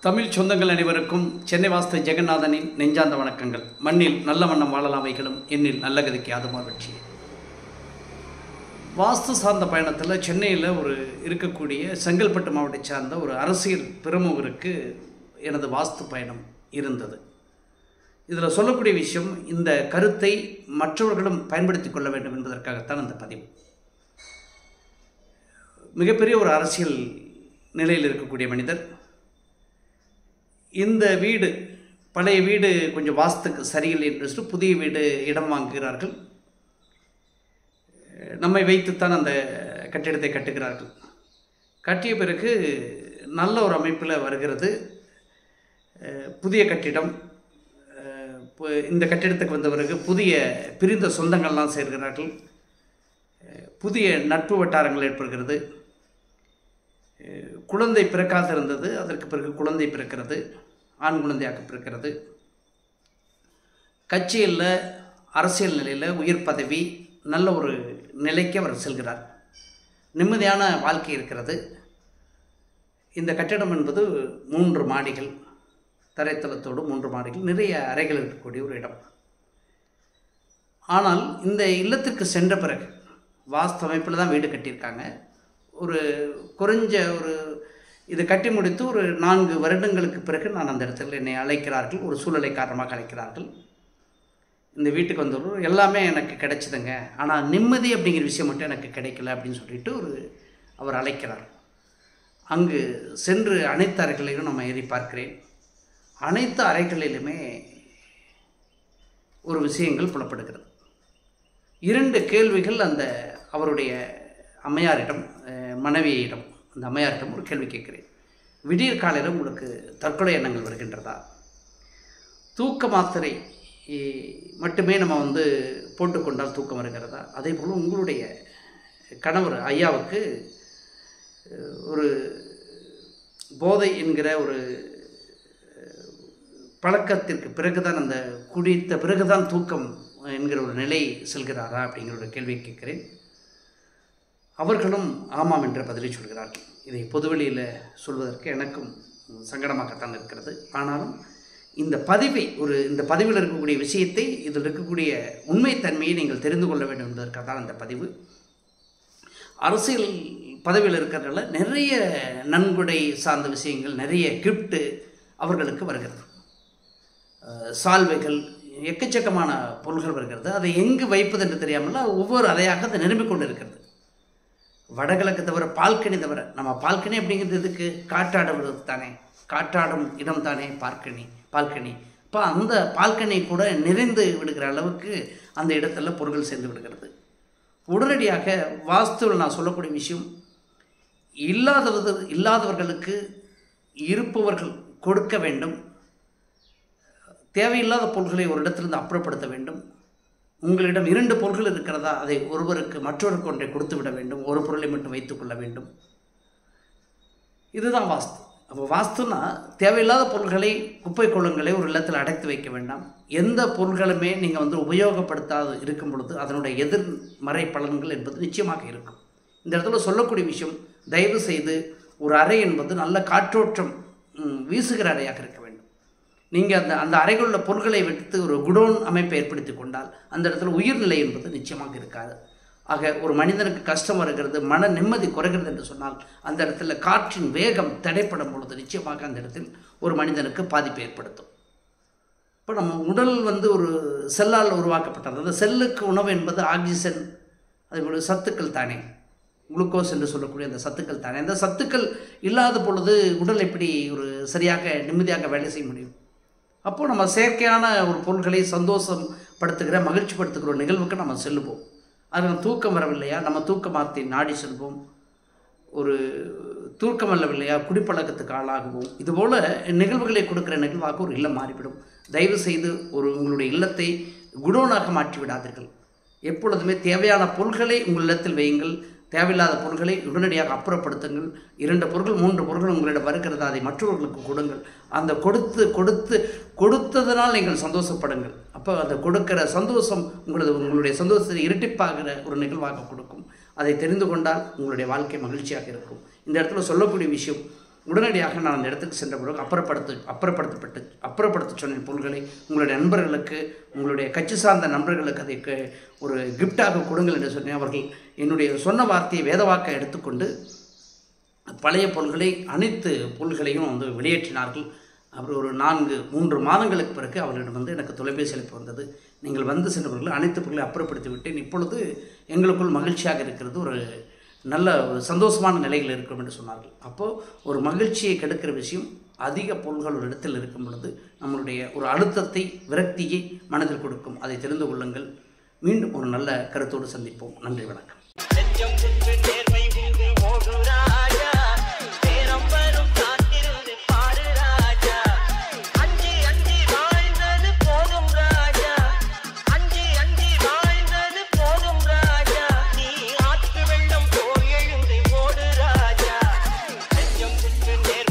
தமிழ் சொந்தங்கள் அனைவருக்கும் சென்னை வாஸ்து ஜெகநாதனின் நெஞ்சார்ந்த வணக்கங்கள் மண்ணில் நல்ல வண்ணம் வாழலாம் வைகளும் எண்ணில் நல்ல கதைக்கு அதுமா வெற்றி வாஸ்து சார்ந்த பயணத்தில் சென்னையில் ஒரு இருக்கக்கூடிய செங்கல்பட்டு மாவட்டத்தை சார்ந்த ஒரு அரசியல் பிரமுகருக்கு எனது வாஸ்து பயணம் இருந்தது இதில் சொல்லக்கூடிய விஷயம் இந்த கருத்தை மற்றவர்களும் பயன்படுத்தி கொள்ள வேண்டும் என்பதற்காகத்தான் அந்த பதிவு மிகப்பெரிய ஒரு அரசியல் நிலையில் இருக்கக்கூடிய மனிதர் இந்த வீடு பழைய வீடு கொஞ்சம் வாஸ்துக்கு சரியில்லை என்று சொல்லிட்டு புதிய வீடு இடம் வாங்குகிறார்கள் நம்மை வைத்துத்தான் அந்த கட்டிடத்தை கட்டுகிறார்கள் கட்டிய பிறகு நல்ல ஒரு அமைப்பில் வருகிறது அஹ் புதிய கட்டிடம் அஹ் பு- இந்த கட்டிடத்துக்கு வந்த பிறகு புதிய பிரிந்த சொந்தங்கள்லாம் சேர்கிறார்கள் அஹ் புதிய நட்பு வட்டாரங்கள் ஏற்படுகிறது அஹ் குழந்தை பிறக்காது இருந்தது அதற்கு பிறகு குழந்தை பிறக்கிறது ஆண் குழந்தையாக பிறக்கிறது கட்சியில் அரசியல் நிலையில் உயர் பதவி நல்ல ஒரு நிலைக்கு அவர் செல்கிறார் நிம்மதியான வாழ்க்கை இருக்கிறது இந்த கட்டிடம் என்பது மூன்று மாடிகள் தரைத்தளத்தோடு மூன்று மாடிகள் நிறைய அறைகள் இருக்கக்கூடிய ஒரு இடம் ஆனால் இந்த இல்லத்திற்கு சென்ற பிறகு வாஸ்து அமைப்பில் தான் வீடு கட்டியிருக்காங்க ஒரு குறைஞ்ச ஒரு இது கட்டி முடித்து ஒரு நான்கு வருடங்களுக்கு பிறகு நான் அந்த இடத்துல என்னை அழைக்கிறார்கள் ஒரு சூழ்நிலை காரணமாக அழைக்கிறார்கள் இந்த வீட்டுக்கு வந்தவர் எல்லாமே எனக்கு கிடைச்சிதுங்க ஆனால் நிம்மதி அப்படிங்கிற விஷயம் மட்டும் எனக்கு கிடைக்கல அப்படின்னு சொல்லிட்டு ஒரு அவர் அழைக்கிறார் அங்கு சென்று அனைத்து அறைகளையும் நம்ம ஏறி பார்க்கிறேன் அனைத்து அறைகளிலுமே ஒரு விஷயங்கள் புலப்படுகிறது இரண்டு கேள்விகள் அந்த அவருடைய அம்மையாரிடம் அஹ், மனைவியிடம் அந்த அம்மையாரிடம் ஒரு கேள்வி கேட்கிறேன் விடியற் காலையில் உங்களுக்கு தற்கொலை எண்ணங்கள் வருகின்றதா தூக்க மாத்திரை இ- மட்டுமே நம்ம வந்து போட்டுக்கொண்டால் தூக்கம் வருகிறதா அதே போல் உங்களுடைய கணவர் ஐயாவுக்கு அஹ், ஒரு போதை என்கிற ஒரு அஹ், பழக்கத்திற்கு பிறகுதான் அந்த குடித்த பிறகுதான் தூக்கம் என்கிற ஒரு நிலை செல்கிறாரா அப்படிங்கிற ஒரு கேள்வியை கேட்கிறேன் அவர்களும் ஆமாம் என்ற பதிலை சொல்கிறார்கள் இதை பொதுவெளியில் சொல்வதற்கு எனக்கும் சங்கடமாகத்தான் இருக்கிறது ஆனாலும் இந்த பதிவை ஒரு இந்த பதிவில் இருக்கக்கூடிய விஷயத்தை இதில் இருக்கக்கூடிய உண்மைத்தன்மையை நீங்கள் தெரிந்து கொள்ள வேண்டும் என்பதற்காக தான் அந்த பதிவு அரசியல் பதவியில் இருக்கிறதுனால நிறைய நன்கொடை சார்ந்த விஷயங்கள் நிறைய கிஃப்ட்டு அவர்களுக்கு வருகிறது அஹ் சால்வைகள் எக்கச்சக்கமான பொருள்கள் வருகிறது அதை எங்கு வைப்பது என்று தெரியாமல் ஒவ்வொரு அறையாக அதை நிரம்பிக் கொண்டு இருக்கிறது வடகிழக்கு தவிர பால்கனி தவிர நம்ம பால்கனி அப்படிங்கிறது எதுக்கு காற்றாடுவது தானே காற்றாடும் இடம் தானே பால்கனி பால்கனி இப்போ அந்த பால்கனி கூட நிறைந்து விடுகிற அளவுக்கு அந்த இடத்துல பொருட்கள் சேர்ந்து விடுகிறது உடனடியாக வாஸ்துவில் நான் சொல்லக்கூடிய விஷயம் இல்லாதவர் இல்லாதவர்களுக்கு இருப்பவர்கள் கொடுக்க வேண்டும் தேவையில்லாத பொருள்களை ஒரு இடத்திலிருந்து அப்புறப்படுத்த வேண்டும் உங்களிடம் இரண்டு பொருள்கள் இருக்கிறதா அதை ஒருவருக்கு மற்றொருக்கு ஒன்றை கொடுத்து விட வேண்டும் ஒரு பொருளை மட்டும் வைத்துக்கொள்ள வேண்டும் இதுதான் வாஸ்து அப்போ வாஸ்துனா தேவையில்லாத பொருள்களை குப்பை குளங்களை ஒரு இல்லத்தில் அடைத்து வைக்க வேண்டாம் எந்த பொருள்களுமே நீங்கள் வந்து உபயோகப்படுத்தாது இருக்கும் பொழுது அதனுடைய எதிர்மறை பலன்கள் என்பது நிச்சயமாக இருக்கும் இந்த இடத்துல சொல்லக்கூடிய விஷயம் தயவு செய்து ஒரு அறை என்பது நல்ல காற்றோட்டம் ம், வீசுகிற அறையாக இருக்க வேண்டும் நீங்கள் அந்த அந்த அறைகளில் உள்ள பொருட்களை வைத்து ஒரு குடோன் அமைப்பை ஏற்படுத்தி கொண்டால் அந்த இடத்துல உயிர்நிலை என்பது நிச்சயமாக இருக்காது ஆக ஒரு மனிதனுக்கு கஷ்டம் வருகிறது மன நிம்மதி குறைகிறது என்று சொன்னால் அந்த இடத்துல காற்றின் வேகம் தடைப்படும் பொழுது நிச்சயமாக அந்த இடத்தில் ஒரு மனிதனுக்கு பாதிப்பை ஏற்படுத்தும் இப்போ நம்ம உடல் வந்து ஒரு செல்லால் உருவாக்கப்பட்டது அந்த செல்லுக்கு உணவு என்பது ஆக்சிஜன் அதே சத்துக்கள் தானே குளுக்கோஸ் என்று சொல்லக்கூடிய அந்த சத்துக்கள் தானே அந்த சத்துக்கள் இல்லாத பொழுது உடல் எப்படி ஒரு சரியாக நிம்மதியாக வேலை செய்ய முடியும் அப்போது நம்ம செயற்கையான ஒரு பொருள்களை சந்தோஷப்படுத்துகிற மகிழ்ச்சிப்படுத்துகிற ஒரு நிகழ்வுக்கு நம்ம செல்லுவோம் அது நம்ம தூக்கம் வரவில்லையா நம்ம தூக்க மாற்றி நாடி செல்வோம் ஒரு தூக்கம் வரவில்லையா குடிப்பழக்கத்துக்கு ஆளாகுவோம் இதுபோல் நிகழ்வுகளை கொடுக்குற நிகழ்வாக ஒரு இல்லம் மாறிவிடும் தயவு செய்து ஒரு உங்களுடைய இல்லத்தை குடோனாக மாற்றி விடாதீர்கள் எப்பொழுதுமே தேவையான பொருள்களை உங்கள் இல்லத்தில் வையுங்கள் தேவையில்லாத பொருள்களை உடனடியாக அப்புறப்படுத்துங்கள் இரண்டு பொருட்கள் மூன்று பொருட்கள் உங்களிடம் வருகிறது அதை மற்றவர்களுக்கு கொடுங்கள் அந்த கொடுத்து கொடுத்து கொடுத்ததனால் நீங்கள் சந்தோஷப்படுங்கள் அப்போ அந்த கொடுக்கிற சந்தோஷம் உங்களது உங்களுடைய சந்தோஷத்தை இரட்டிப்பாகிற ஒரு நிகழ்வாக கொடுக்கும் அதை தெரிந்து கொண்டால் உங்களுடைய வாழ்க்கை மகிழ்ச்சியாக இருக்கும் இந்த இடத்துல சொல்லக்கூடிய விஷயம் உடனடியாக நான் அந்த இடத்துக்கு சென்ற பிறகு அப்புறப்படுத்த அப்புறப்படுத்தப்பட்டு அப்புறப்படுத்த சொன்ன பொருள்களை உங்களுடைய நண்பர்களுக்கு உங்களுடைய கட்சி சார்ந்த நண்பர்களுக்கு அதை க- ஒரு கிஃப்டாக கொடுங்கள் என்று சொன்னேன் அவர்கள் என்னுடைய சொன்ன வார்த்தையை வேதவாக்க எடுத்துக்கொண்டு பழைய பொருள்களை அனைத்து பொருள்களையும் வந்து வெளியேற்றினார்கள் அப்புறம் ஒரு நான்கு மூன்று மாதங்களுக்கு பிறகு அவர்களிடம் வந்து எனக்கு தொலைபேசி அழைப்பு வந்தது நீங்கள் வந்து சென்றவர்கள் அனைத்து பொருட்களை அப்புறப்படுத்தி விட்டேன் இப்பொழுது எங்களுக்குள் மகிழ்ச்சியாக இருக்கிறது ஒரு நல்ல ஒரு சந்தோஷமான நிலையில் இருக்கிறோம் என்று சொன்னார்கள் அப்போது ஒரு மகிழ்ச்சியை கெடுக்கிற விஷயம் அதிக பொருள்கள் ஒரு இடத்தில் இருக்கும் பொழுது நம்மளுடைய ஒரு அழுத்தத்தை விரக்தியை மனதில் கொடுக்கும் அதை தெரிந்து கொள்ளுங்கள் மீண்டும் ஒரு நல்ல கருத்தோடு சந்திப்போம் நன்றி வணக்கம் நெஞ்சம் குன்று நேர்மை உண்டு ஓடு ராஜா நேரம் வரும் காத்திருந்து பாரு ராஜா அஞ்சி அஞ்சி வாழ்ந்தது போதும் ராஜா அஞ்சி அஞ்சி வாழ்ந்தது போதும் ராஜா நீ ஆற்று வெள்ளம் போல் எழுந்து ஓடு ராஜா நெஞ்சம் குன்று நேர்மை